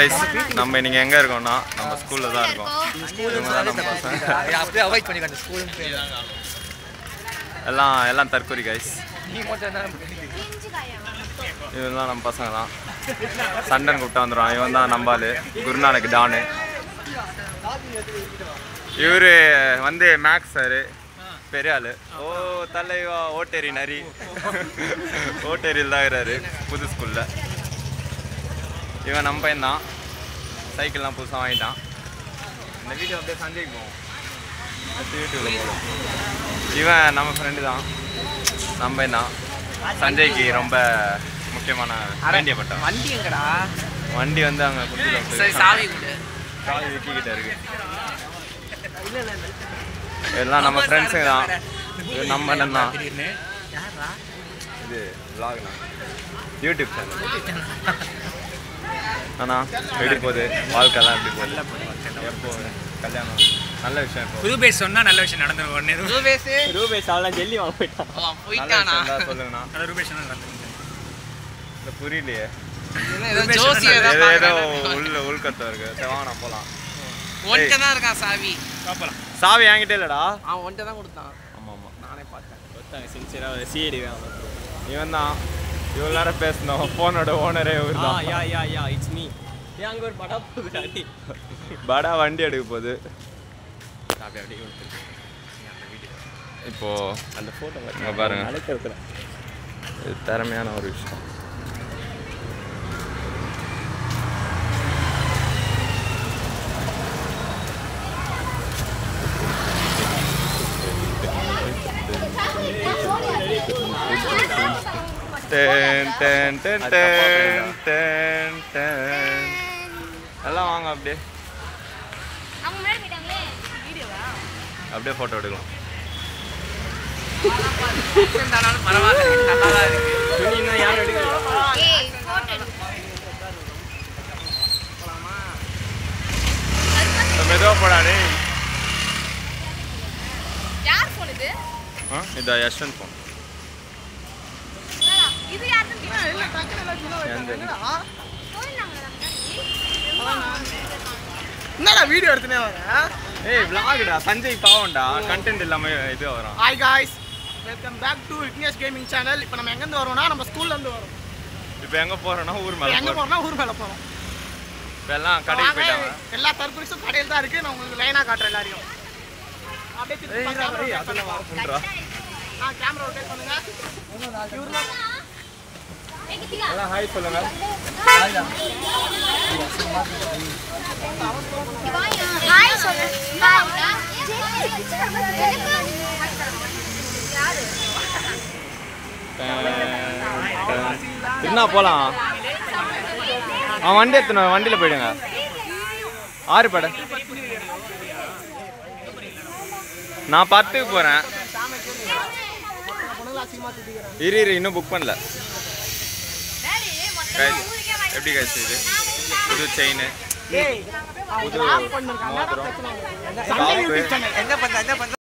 Guys நம்ம இன்னைக்கு எங்க இருக்கோம்னா நம்ம ஸ்கூல்ல தான் இருக்கோம் இவங்க தான் நம்ம பசங்க. அப்படியே அவாய்ட் பண்ணிக்க அந்த ஸ்கூலும் பேர் எல்லாம் எல்லாம் தற்கொலை கைஸ் நீ மட்டும் தான் இவன் தான் நம்ம பசங்க தான் சண்டன் கூப்பிட்டு வந்துடுவான் இவன் தான் நம்பாலு குருநானக் டானு இவரு வந்து மேக்ஸ் சார் பெரிய ஆளு ஓ தலைவா ஓட்டேரி நரி ஓட்டேரியில் தான் இருக்கிறாரு புது ஸ்கூலில் இவன் நம்ம பையன் தான் சைக்கிள்லாம் புதுசாக வாங்கிட்டான் இந்த வீடியோ அப்படியே சஞ்சய்க்கு போவோம் அடுத்து யூடியூப்ல போடும் இவன் நம்ம ஃப்ரெண்டு தான் நம்ம பையன் தான் சஞ்சய்க்கு ரொம்ப முக்கியமான வேண்டியப்பட்டான் வண்டி எங்கடா வண்டி வந்து அங்கே சரி கொடுத்துருவோம் சாவி கொடு கால் விக்கிக்கிட்ட இருக்கு எல்லாம் நம்ம ஃப்ரெண்ட்ஸுங்க தான் இது நம்ம அண்ணன் தான் திடீர்னு யாரா இது vlog தான் யூடியூப் சேனல் அண்ணா எப்படி போகுது வாழ்க்கைலாம் எப்படி போகுது எப்போ கல்யாணம் நல்ல விஷயம் இப்போ புது பேர் சொன்னா நல்ல விஷயம் நடந்துரும் உடனே ரூபேஷ் ரூபேஷ் அவெல்லாம் ஜெல்லி வாங்க போயிட்டான் அவன் நல்ல போயிட்டானா விஷயம் தான் சொல்லுங்கண்ணா நல்ல ரூபேஷ் சொன்னா நடந்துரும் இல்லை புரியலையே என்ன ஏதோ ஜோசியர் ஏதோ தான் ஏதோ பார்க்கறான். உள்ள உள்கத்தம் இருக்கு சரி வாங்க நான் போகலாம் ஒன்ட்ட தான் இருக்கான் சாவி பாப்பலாம் சாவி என்கிட்ட இல்லைடா அவன் ஒன்ட்ட தான் கொடுத்தான் ஆமாம் ஆமாம் நானே பார்த்தேன் ஒருத்தங்க சின்சியராக சிஐடி வேணும் இவன் தான் இவ்வளோ நேரம் பேசணும் ஃபோனோட ஓனரே இவர் ஆ தான் யா யா யா இட்ஸ் மீ ஏன் அங்கே ஒரு படம் போகுது அடி படா வண்டி எடுக்க போகுது அப்படி அப்படியே கொடுத்துருக்கு இப்போ அந்த ஃபோட்டோ இங்க பாருங்க. நடக்கிறதுல இது திறமையான ஒரு விஷயம் டேன் டேன் டேன் டேன் டேன் டேன் எல்லாம் வாங்க அப்படியே அவங்க முன்னாடி போயிட்டாங்களே வீடியோவா அப்படியே ஃபோட்டோ எடுக்கலாம் இருந்தாலும் பரவாயில்ல நல்லா தான் இருக்கு துணின்னா யாரும் எடுக்கல ஏய் போட்டோ எடு மெதுவாக போடாடே யார் ஃபோன் இது ஆ இதா யஷ்வந்த் ஃபோன் என்னடா, இது யாருன்னு தெரியல என்னடா வீடியோ எடுத்துனே வரேன் ஏய் விளாகுடா சஞ்சய் பாவம்டா கண்டென்ட் இல்லாம இது வரும் hi guys welcome back to Vignesh gaming channel இப்போ நம்ம எங்கேருந்து வரோம்னா நம்ம ஸ்கூல்ல இருந்து வரோம் இப்போ எங்க போறோம்னா ஊர் இப்போ மேல எங்க போறோம் போறோம்னா ஊர் மேல போறோம் இப்போ எல்லாம் கடைக்கு வாங்க, போயிட்டாங்க எல்லா தற்கொலைக்கும் கடையில் தான் இருக்கு நான் உங்களுக்கு லைனா காட்டுறேன் எல்லாரையும் அப்படியே திருப்பி ஏய், camera ஏய், rotate அதெல்லாம் வர பண்ணுங்க. பண்றா ஆ கேமரா ரொட்டேட் பண்ணுங்க இவருலாம் எல்லாம் ஹாய் சொல்லுங்க ஹாய் சொல்லு என்ன போலாம் அவன் வண்டி எடுத்துன வண்டியில போயிடுங்க ஆறு பட நான் பத்துக்கு போறேன் இரு இரு இன்னும் புக் பண்ணல Guys, எப்படி கைஸ் இது புது செயின் ஏய் அவங்க ஆஃப் பண்ணிருக்காங்க மோதிரம். பிரச்சனை இல்லை சண்டை யூடியூப் சேனல் என்ன பண்ண என்ன பண்ண